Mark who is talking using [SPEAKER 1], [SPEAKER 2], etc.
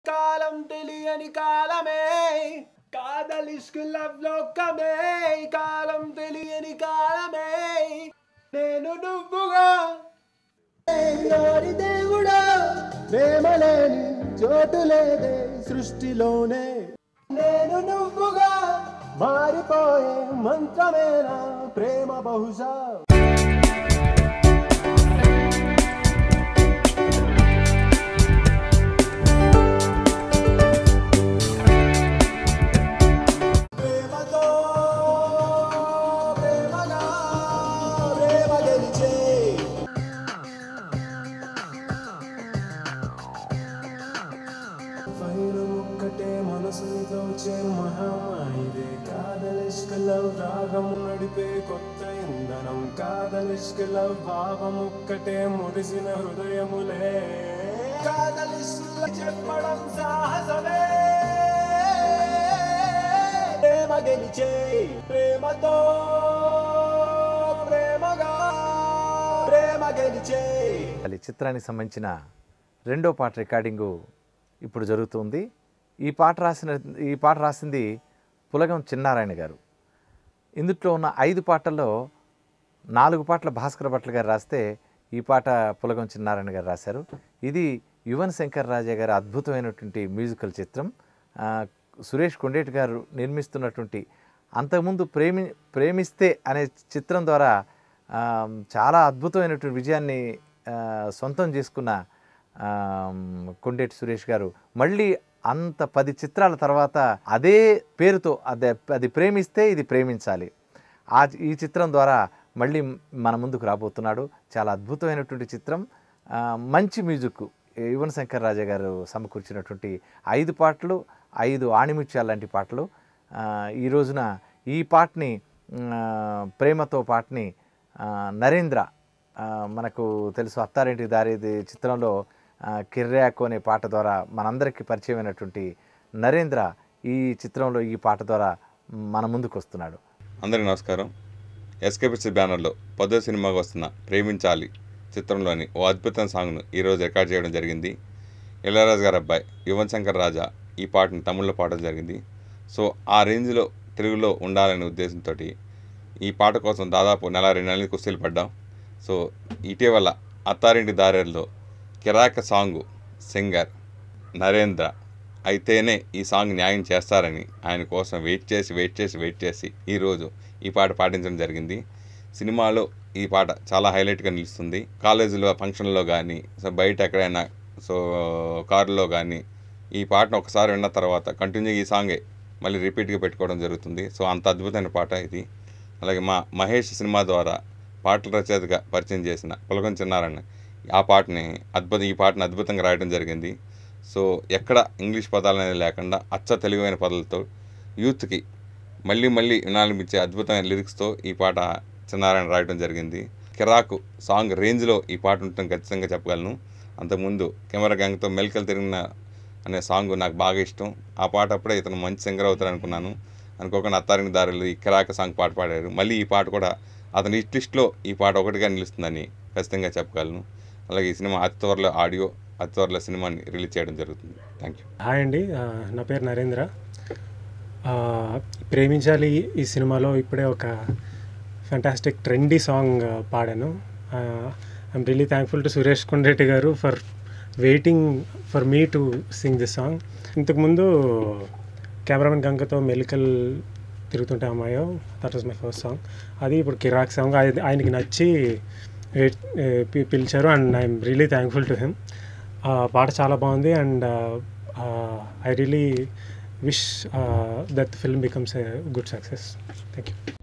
[SPEAKER 1] కాలం తెలియని కాలమే కాదలిస్కు లవ్ లోకమే కాలం తెలియని కాలమే నేను నువ్వుగా ఓరి దేవుడా ప్రేమ లేని చోటు లేదే సృష్టిలోనే నేను నువ్వుగా మారిపోయే మంత్రమేనా ప్రేమ బహుశా ప్రేమతో ప్రేమగా ప్రేమ గెలిచే వైరం ఒక్కటే మనసుని దోచే మహామాయిదే కాదలిష్కలవ్ రాగం నడిపే కొత్త ఇంధనం కాదలిష్కలవ్ భావం ఒక్కటే మురిసిన హృదయములే కాదలిష్ల చెప్పడం సాహసమే ప్రేమ గెలిచే ప్రేమతో ప్రేమగా ప్రేమ గెలిచే
[SPEAKER 2] అది చిత్రానికి సంబంధించిన రెండో పాట రికార్డింగు ఇప్పుడు జరుగుతుంది ఈ పాట రాసిన ఈ పాట రాసింది పులగం చిన్నారాయణ గారు ఇందులో ఉన్న ఐదు పాటల్లో నాలుగు పాటల భాస్కర భట్ల గారు రాస్తే ఈ పాట పులగం చిన్నారాయణ గారు రాశారు ఇది యువన్ శంకర్ రాజా గారి అద్భుతమైనటువంటి మ్యూజికల్ చిత్రం ఆ, సురేష్ కొండేటి గారు నిర్మిస్తున్నటువంటి అంతకుముందు ప్రేమి ప్రేమిస్తే అనే చిత్రం ద్వారా ఆ, చాలా అద్భుతమైనటువంటి విజయాన్ని ఆ, సొంతం చేసుకున్న ఆ, కొండేటి సురేష్ గారు మళ్ళీ అంత పది చిత్రాల తర్వాత అదే పేరుతో అదే అది ప్రేమిస్తే ఇది ప్రేమించాలి ఆ ఈ చిత్రం ద్వారా మళ్ళీ మన ముందుకు రాబోతున్నాడు చాలా అద్భుతమైనటువంటి చిత్రం ఆ, మంచి మ్యూజిక్ యువన్ శంకర్ రాజా గారు సమకూర్చినటువంటి ఐదు పాటలు ఐదు ఆణిముత్యాలు లాంటి పాటలు ఆ, ఈ రోజున ఈ పాటని ఆ, ప్రేమతో పాటని ఆ, నరేంద్ర ఆ, మనకు తెలుసు అత్తారింటి దారేది చిత్రంలో ఆ, కిర్రాకు అనే పాట ద్వారా మనందరికీ పరిచయమైనటువంటి నరేంద్ర ఈ చిత్రంలో ఈ పాట ద్వారా మన ముందుకు వస్తున్నాడు
[SPEAKER 3] అందరికీ నమస్కారం ఎస్కేపిసి బ్యానర్లో పదో సినిమాగా వస్తున్న ప్రేమించాలి చిత్రంలోని ఓ అద్భుతమైన సాంగ్ను ఈరోజు రికార్డ్ చేయడం జరిగింది ఇళయరాజు గారి అబ్బాయి యువన్ శంకర్ రాజా ఈ పాటను తమిళ్లో పాడడం జరిగింది సో ఆ రేంజ్లో తెలుగులో ఉండాలనే ఉద్దేశంతో ఈ పాట కోసం దాదాపు నెల రెండు నెలలు కుస్తీలు పడ్డాం సో ఇటీవల అత్తారింటి దారేల్లో కిరాక సాంగు సింగర్ నరేంద్ర అయితేనే ఈ సాంగ్ న్యాయం చేస్తారని ఆయన కోసం వెయిట్ చేసి వెయిట్ చేసి వెయిట్ చేసి ఈరోజు ఈ పాట పాటించడం జరిగింది సినిమాలో ఈ పాట చాలా హైలైట్గా నిలుస్తుంది కాలేజీలో ఫంక్షన్లో కానీ సో బయట ఎక్కడైనా సో కారులో కానీ ఈ పాటను ఒకసారి విన్న తర్వాత కంటిన్యూ ఈ సాంగే మళ్ళీ రిపీట్గా పెట్టుకోవడం జరుగుతుంది సో అంత అద్భుతమైన పాట ఇది అలాగే మా మహేష్ సినిమా ద్వారా పాటల రచయితగా పరిచయం చేసిన పులగం చిన్నారాయణ ఆ పాటని అద్భుతం ఈ పాటను అద్భుతంగా రాయడం జరిగింది సో ఎక్కడ ఇంగ్లీష్ పదాలు అనేది లేకుండా అచ్చ తెలుగుమైన పదాలతో యూత్కి మళ్ళీ మళ్ళీ వినాలనిపించే అద్భుతమైన లిరిక్స్తో ఈ పాట చిన్నారాయణ రాయడం జరిగింది కిరాకు సాంగ్ రేంజ్లో ఈ పాట ఉంటుంది ఖచ్చితంగా చెప్పగలను అంతకుముందు కెమెరా గ్యాంగ్తో మెల్కలు తిరిగిన అనే సాంగ్ నాకు బాగా ఇష్టం ఆ పాట అప్పుడే ఇతను మంచి సింగర్ అవుతారు అనుకున్నాను అనుకోకుండా అత్తారిని దారులు ఈ కిరాక సాంగ్ పాట పాడారు మళ్ళీ ఈ పాట కూడా అతని హిట్ లిస్ట్లో ఈ పాట ఒకటిగా నిలుస్తుందని ఖచ్చితంగా చెప్పగలను అలాగే ఈ సినిమా అతి త్వరలో ఆడియో అతి త్వరలో సినిమాని రిలీజ్ చేయడం జరుగుతుంది థ్యాంక్ యూ
[SPEAKER 4] హాయ్ అండి ఆ, నా పేరు నరేంద్ర ఆ, ప్రేమించాలి ఈ సినిమాలో ఇప్పుడే ఒక ఫ్యాంటాస్టిక్ ట్రెండీ సాంగ్ పాడాను I'm really thankful to Suresh Kondareddy garu for waiting for me to sing this song ఇంతకుముందు కెమెరామెన్ గంగతో మెలికల్ తిరుగుతుంటే అమ్మాయో that was my first song అది ఇప్పుడు కిరాక్ సాంగ్ ఆయన- ఆయనకి నచ్చి వెయిట్ పి- పిలిచారు and I'm really thankful to him పాట చాలా బాగుంది and I really wish that film becomes a good success thank you